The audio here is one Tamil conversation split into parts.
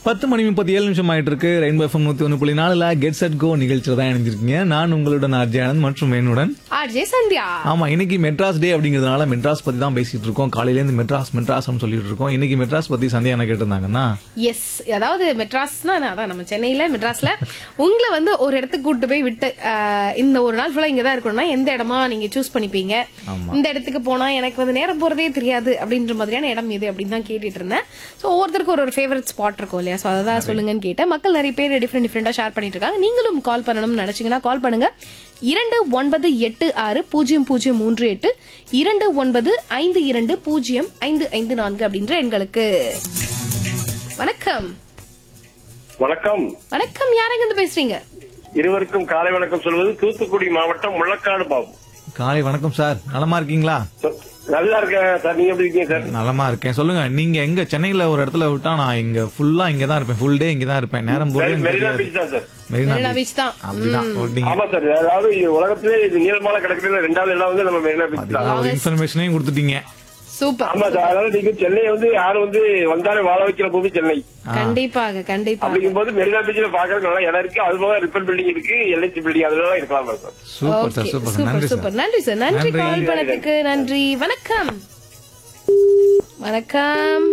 பத்து மணி முப்பத்தி ஏழு நிமிஷம் ஆயிட்டு இருக்கு ரெயின்போ எஃப்எம் நூத்தி ஒன்று புள்ளி நாலுல கெட் செட் கோ நிகழ்ச்சியில தான் இணைஞ்சிருக்கீங்க நான் உங்களுடன் ஆர்ஜி ஆனந்த் மற்றும் என்னுடன் ஆர்ஜே சந்தியா ஆமா இன்னைக்கு மெட்ராஸ் டே அப்படிங்கிறதுனால மெட்ராஸ் பத்தி தான் பேசிட்டு இருக்கோம் காலையில இருந்து மெட்ராஸ் மெட்ராஸ்னு சொல்லிட்டு இருக்கோம் இன்னைக்கு மெட்ராஸ் பத்தி சந்தியா என்ன கேட்டிருந்தாங்கன்னா எஸ் அதாவது மெட்ராஸ்னா அதான் நம்ம சென்னையில மெட்ராஸ்ல உங்களை வந்து ஒரு இடத்துக்கு கூட்டு போய் விட்டு ஆஹ், இந்த ஒரு நாள் ஃபுல்லா இங்க தான் இருக்கணும்னா எந்த இடமா நீங்க சூஸ் பண்ணிப்பீங்க இந்த இடத்துக்கு போனா எனக்கு வந்து நேரம் போறதே தெரியாது அப்படின்ற மாதிரியான இடம் எது அப்படின்னு தான் கேட்டுட்டு இருந்தேன் ஸோ ஒவ்வொருத்தருக்கு ஒரு ஒரு ஃபேவரட் ஸ்பாட் இருக்கும் இல்லையா ஸோ அதை தான் சொல்லுங்கன்னு கேட்டேன் மக்கள் நிறைய பேர் டிஃப்ரெண்ட் டிஃப்ரெண்டா ஷேர் பண்ணிட்டு இருக்காங்க நீங்களும் கால் பண்ணணும்னு நினைச்சீங்கன்னா கால் பண்ணுங்க இரண்டு ஒன்பது எட்டு ஆறு பூஜ்ஜியம் பூஜ்ஜியம் மூன்று எட்டு இரண்டு ஒன்பது ஐந்து இரண்டு பூஜ்ஜியம் ஐந்து ஐந்து நான்கு அப்படின்ற எண்களுக்கு வணக்கம் வணக்கம் வணக்கம் யாரெங்க இருந்து பேசுறீங்க இருவருக்கும் காலை வணக்கம் சொல்வது தூத்துக்குடி மாவட்டம் முள்ளக்காடு பாபு காலை வணக்கம் சார் நலமா இருக்கீங்களா சொ- நல்லா இருக்கேன் சார் நீங்க எப்படி இருக்கீங்க சார் நலமா இருக்கேன் சொல்லுங்க நீங்க எங்க சென்னையில ஒரு இடத்துல விட்டா நான் இங்க ஃபுல்லா இங்க தான் இருப்பேன் ஃபுல் டே இங்க தான் இருப்பேன் நேரம் போறது எனக்கு மெரினா தெரியாது. பீச் தான் sir Marina Marina beach beach தான் அப்படிதான் ஓட்டிங்க ஆமா சார் அதாவது உலகத்திலே இது நீளமான கிடக்குறது ரெண்டாவது இடம் வந்து நம்ம மெரினா பீச் தான் ஒரு இன்ஃபர்மேஷனையும் கொடுத்துட்டீங்க சூப்பர் ஆமா சார் அதாவது நீங்க சென்னை வந்து யாரும் வந்து வந்தாலும் வாழ வைக்கிற பூமி சென்னை கண்டிப்பாக கண்டிப்பாக அப்படிங்கும் போது மெரினா பீச்ல பாக்குறது நல்லா இடம் இருக்கு அது போக ரிப்பன் பில்டிங் இருக்கு எல்ஐசி பில்டிங் அதெல்லாம் இருக்கலாம் sir super sir Okay, super sir super நன்றி சார் சூப்பர் நன்றி சார் நன்றி நன்றி. கால் பண்ணதுக்கு நன்றி வணக்கம் வணக்கம்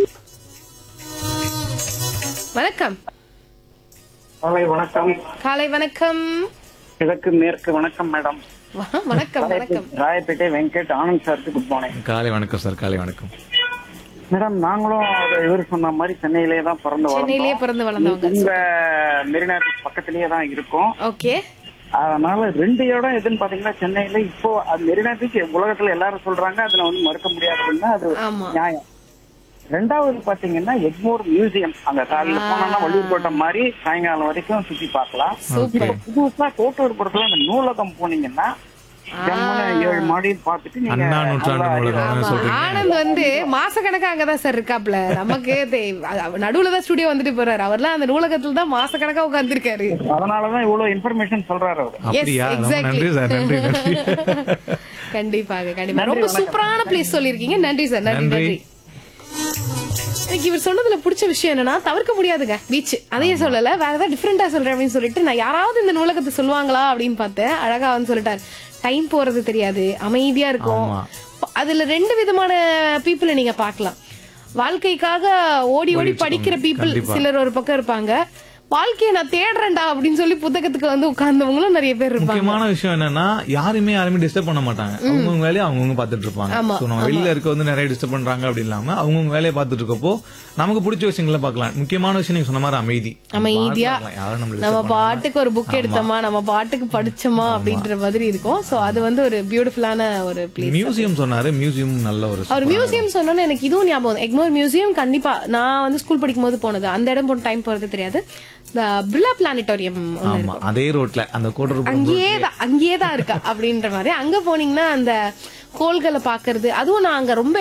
வணக்கம் காலை வணக்கம் காலை வணக்கம் கிழக்கு மேற்கு வணக்கம் மேடம் வ- வணக்கம் வணக்கம் ராயப்பேட்டை வெங்கட் ஆனந்த் சாருக்கு குட் மார்னிங் காலை வணக்கம் சார் காலை வணக்கம் மேடம் நாங்களும் ஒரு இவர் சொன்ன மாதிரி சென்னையிலே தான் பிறந்து சென்னையிலேயே வளர்ந்தோம் பிறந்து வளர்ந்தவங்க உங்க மெரினா பீச் பக்கத்திலேயே தான் இருக்கோம் ஓகே அதனால ரெண்டு இடம் எதுன்னு பாத்தீங்கன்னா சென்னையில இப்போ அது மெரினா பீச் உலகத்துல எல்லாரும் சொல்றாங்க அதுல வந்து மறுக்க முடியாதுன்னா அது ஆமா. நியாயம் ரெண்டாவது பாத்தீங்கன்னா எக்மோர் மியூசியம் அங்க காலையில போனோம்னா வள்ளியூர் கோட்டம் மாதிரி சாயங்காலம் வரைக்கும் சுத்தி பார்க்கலாம் சூப்பர் இப்ப புதுசா கோட்டூர்புரத்துல அந்த நூலகம் போனீங்கன்னா ஜம்முன்னு ஏழு மாடி பார்த்துட்டு நீங்க அண்ணா நூற்றாண்டு நல்லா நூலகம் ஆமா, சொல்றீங்க ஆனந்த் வந்து மாசக்கணக்கா அங்கதான் சார் இருக்காப்ல நமக்கு தெ- அவ- நடுவுல தான் ஸ்டுடியோ வந்துட்டு போறாரு அவர்லாம் அந்த நூலகத்துல தான் மாசக்கணக்கா உட்கார்ந்துருக்காரு அதனாலதான் இவ்வளவு இன்ஃபர்மேஷன் சொல்றாரு அவரு அப்படியா ரொம்ப exactly. நன்றி சார் நன்றி நன்றி கண்டிப்பாக கண்டிப்பா ரொம்ப சூப்பரான பிளேஸ் சொல்லிருக்கீங்க நன்றி சார் நன்றி நன்றி. நன்றி எனக்கு இவர் சொன்னதுல பிடிச்ச விஷயம் என்னன்னா தவிர்க்க முடியாதுங்க பீச் அதையே சொல்லல வேற ஏதாவது டிஃப்ரெண்டா சொல்றேன் அப்படின்னு சொல்லிட்டு நான் யாராவது இந்த நூலகத்தை சொல்லுவாங்களா அப்படின்னு பார்த்தேன் அழகா வந்து சொல்லிட்டாரு டைம் போறது தெரியாது அமைதியா இருக்கும் ஆமா. அதுல ரெண்டு விதமான பீப்புளை நீங்க பார்க்கலாம் வாழ்க்கைக்காக ஓடி ஓடி படிக்கிற பீப்புள் கண்டிப்பா. சிலர் ஒரு பக்கம் இருப்பாங்க வாழ்க்கையை நான் தேடுறேன்டா அப்படின்னு சொல்லி புத்தகத்துக்கு வந்து உட்கார்ந்தவங்களும் நிறைய பேர் இருப்பாங்க முக்கியமான விஷயம் என்னன்னா யாருமே யாருமே டிஸ்டர்ப் பண்ண மாட்டாங்க அவங்கவுங்க வேலையை அவங்கவுங்க பாத்துட்டு இருப்பாங்க ஆமா, So, நம்ம வெளியில இருக்க வந்து நிறைய டிஸ்டர்ப் பண்றாங்க அப்படி இல்லாம அவங்கவுங்க வேலையை பாத்துட்டு இருக்கப்போ நமக்கு பிடிச்ச விஷயங்களை பார்க்கலாம் முக்கியமான விஷயம் நீங்க சொன்ன மாதிரி அமைதி அமைதியா நம்ம பாட்டுக்கு இருக்கலாம். யாரும் நம்மள நம்ம disturb பண்ண பாட்டுக்கு ஒரு புக் எடுத்தோமா நம்ம பாட்டுக்கு படிச்சோமா அப்படின்ற மாதிரி இருக்கும் சோ அது வந்து ஒரு பியூட்டிஃபுல்லான ஒரு பிளேஸ் மியூசியம் சொன்னாரு மியூசியம் நல்ல ஒரு அவர் மியூசியம் சொன்னோன்னு எனக்கு இதுவும் ஞாபகம் வந்து எக்மோர் மியூசியம் கண்டிப்பா நான் வந்து ஸ்கூல் படிக்கும் போது போனது அந்த இடம் போன டைம் போறது தெரியாது இந்த பிர்லா பிளானட்டோரியம் ஆமா அதே ரோட்ல அந்த கோட்டர் அங்கேயே தான் அங்கேயே தான் இருக்கா அப்படின்ற மாதிரி அங்க போனீங்கன்னா அந்த கோள்களை பாக்குறது அதுவும் நான் அங்க ரொம்ப